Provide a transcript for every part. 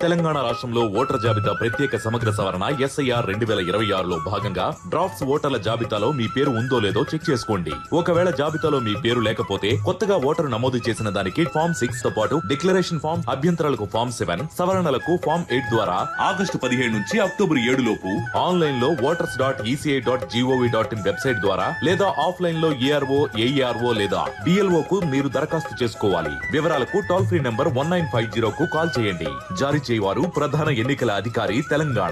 తెలంగాణ రాష్ట్రంలో ఓటర్ జాబితా ప్రత్యేక సమగ్ర సవరణ ఎస్ఐఆర్ రెండు వేల ఇరవై ఆరులో భాగంగా డ్రాఫ్ట్స్ ఓటర్ల జాబితాలో మీ పేరు ఉందో లేదో చెక్ చేసుకోండి ఒకవేళ జాబితాలో మీ పేరు లేకపోతే కొత్తగా ఓటరు నమోదు చేసిన దానికి ఫామ్ సిక్స్ తో పాటు డిక్లరేషన్ ఫామ్ అభ్యంతరాలకు ఫామ్ సెవెన్ సవరణలకు ఫామ్ ఎయిట్ ద్వారా ఆగస్టు పదిహేడు నుంచి అక్టోబర్ ఏడు లోపు ఆన్లైన్ లో voters dot ECI dot GOV dot in website ద్వారా లేదా ఆఫ్లైన్ లో ఏఆర్ఓ ఏఈఆర్ఓ లేదా డిఎల్ఓ కు మీరు దరఖాస్తు చేసుకోవాలి వివరాలకు toll free number one nine five zero కు కాల్ చేయండి జారీ చేయవారు ప్రధాన ఎన్నికల అధికారి తెలంగాణ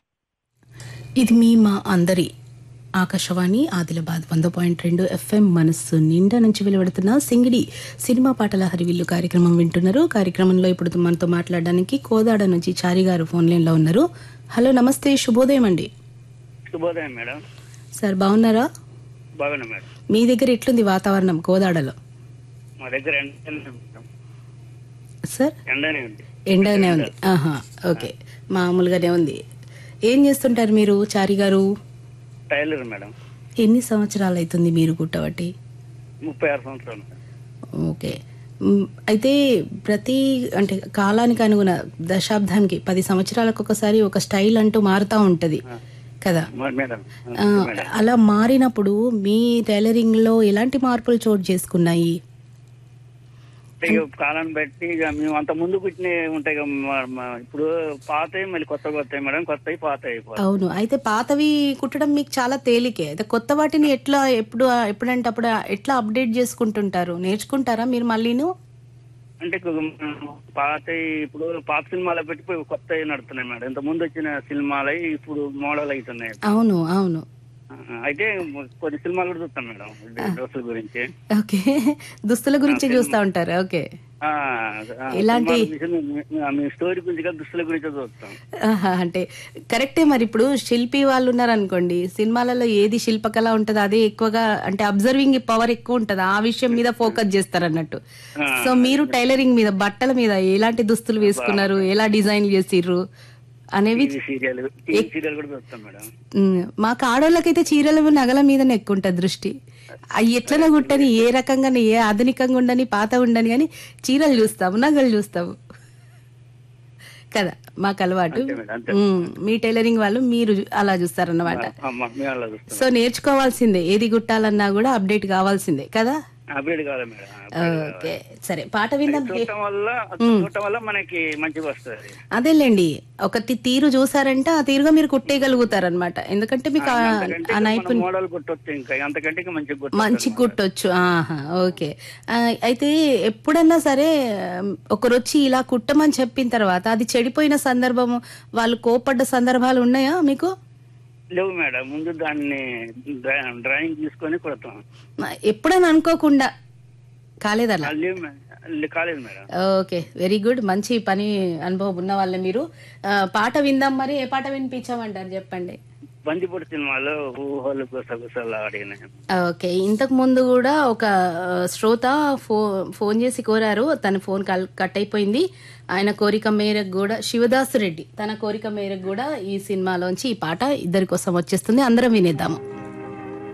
ఇది మీ మా అందరి ఆకాశవాణి ఆదిలాబాద్ వంద పాయింట్ రెండు ఎఫ్ఎం మనస్సు నిండా నుంచి వెలువడుతున్న సింగిడి సినిమా పాటల హరివిల్లు కార్యక్రమం వింటున్నారు కార్యక్రమంలో ఇప్పుడు మనతో మాట్లాడడానికి కోదాడ నుంచి చారి గారు ఫోన్ లైన్ లో ఉన్నారు హలో నమస్తే శుభోదయం అండి శుభోదయం మేడం సార్ బాగున్నారా బాగున్నా మేడం మీ దగ్గర ఎట్లుంది వాతావరణం కోదాడలో మా దగ్గర ఎండనే ఉంది మేడం. సార్ ఎండనే ఉంది ఎండనే ఉంది ఆహా ఓకే మామూలుగానే ఉంది ఏం చేస్తుంటారు మీరు చారి గారు టైలర్ మేడం ఎన్ని సంవత్సరాలు అవుతుంది మీరు కుట్టబట్టి ముప్పై ఆరు సంవత్సరాలు మేడం. ఓకే మ్, అయితే ప్రతి అంటే కాలానికి అనుగుణ దశాబ్దానికి పది సంవత్సరాలకు ఒకసారి ఒక స్టైల్ అంటూ మారుతూ ఉంటది కదా మరి మేడం ఆ, అలా మారినప్పుడు మీ టైలరింగ్ లో ఎలాంటి మార్పులు చోటు చేసుకున్నాయి ఇక కాలాన్ని బట్టి ఇక మేము అంత ముందు కూర్చుని ఉంటాయి ఇక మా- మా- ఇప్పుడు పాతవి మళ్ళీ కొత్తగా వస్తాయి మేడం కొత్తవి పాత అయిపోతాయి అవును అయితే పాతవి కుట్టడం మీకు చాలా తేలికే అయితే కొత్త వాటిని ఎట్లా ఎప్పుడు ఎప్పుడంటే అప్పుడు ఎట్లా అప్డేట్ చేసుకుంటుంటారు నేర్చుకుంటారా మీరు మళ్ళీను అంటే ఇక పాత ఇప్పుడు పాత సినిమాలు పెట్టి ఇప్పుడు కొత్తవి నడుస్తున్నాయి మేడం ఇంత ముందు వచ్చిన సినిమాలు ఇప్పుడు మోడల్ అవుతున్నాయి అవును అవును ఆ, అయితే కొన్ని సినిమాలు కూడా చూస్తాం మేడం డ్రెస్సుల గురించి ఓకే దుస్తుల గురించి చూస్తూ ఉంటారు ఓకే ఆ, ఆ, ఎలాంటి- సినిమాల గురించి, మీ స్టోరీ గురించి కాదు దుస్తుల గురించి చూస్తాం ఆహా, అంటే కరెక్టే మరి ఇప్పుడు శిల్పి వాళ్ళు ఉన్నారనుకోండి సినిమాలలో ఏది శిల్పకళ ఉంటుందో అదే ఎక్కువగా అంటే అబ్జర్వింగ్ పవర్ ఎక్కువ ఉంటుంది ఆ విషయం మీద ఫోకస్ చేస్తారు అన్నట్టు సో మీరు టైలరింగ్ మీద బట్టల మీద ఎలాంటి దుస్తులు వేసుకున్నారు ఎలా డిజైన్ చేసిర్రు అనేవి టీవీ సీరియల్ టీవీ సీరియల్ కూడా చూస్తాం మేడం ఉమ్, మాకు ఆడవాళ్ళకైతే చీరలు నగల మీదనే ఎక్కువ ఉంటుంది దృష్టి అవి ఎట్లనే గుట్టని ఏ రకంగా ఏ ఆధునికంగా ఉండని పాత ఉండని కానీ చీరలు చూస్తాము నగలు చూస్తాము కదా మాకు అలవాటు మేడం, అంతే. ఉమ్, మీ టైలరింగ్ వాళ్ళు మీరు చూ- అలా చూస్తారన్నమాట అమ్మ మేము అలా చూస్తాం సో నేర్చుకోవాల్సిందే ఏది కుట్టాలన్నా కూడా అప్డేట్ కావాల్సిందే కదా అప్డేట్ కాదు మేడం ఓకే సరే పాట విందాం చూడటం వల్ల చూడటం వల్ల మనకి మంచిగా వస్తుంది అదేలేండి ఒకటి తీరు చూసారంటే ఆ తీరుగా మీరు కుట్టేయగలుగుతారనమాట ఎందుకంటే మీకు ఆ- అంతకంటే ఆ నైపుణ్యం మోడల్ కొట్టొచ్చు ఇంకా అంతకంటే ఇంకా మంచిగా కొట్టొచ్చు మంచి కుట్టొచ్చు ఆహా ఓకే ఆ, అయితే ఎప్పుడన్నా సరే ఒకరు వచ్చి ఇలా కుట్టమని చెప్పిన తర్వాత అది చెడిపోయిన సందర్భము వాళ్ళు కోపడ్డ సందర్భాలు ఉన్నాయా మీకు లేవు మేడం ముందు దాన్ని డ్రా- డ్రాయింగ్ తీసుకొని కొడతాం ఎప్పుడైనా అనుకోకుండా కాలేదలా ఆ, లేవు మేడం లే- కాలేదు మేడం ఓకే వెరీ గుడ్ మంచి పని అనుభవం ఉన్న వాళ్ళే మీరు ఆ, పాట విందాం మరి ఏ పాట వినిపించామంటారు చెప్పండి బందిపూడి సినిమాలో ఊహలు గుసగుసలు ఆడిన ఓకే ఇంతకు ముందు కూడా ఒక ఆ, శ్రోత ఫో ఫోన్ చేసి కోరారు తన ఫోన్ కల్- కట్ అయిపోయింది ఆయన కోరిక మేరకు కూడా శివదాస్ రెడ్డి తన కోరిక మేరకు కూడా ఈ సినిమాలోంచి ఈ పాట ఇద్దరి కోసం వచ్చేస్తుంది అందరం వినేద్దాము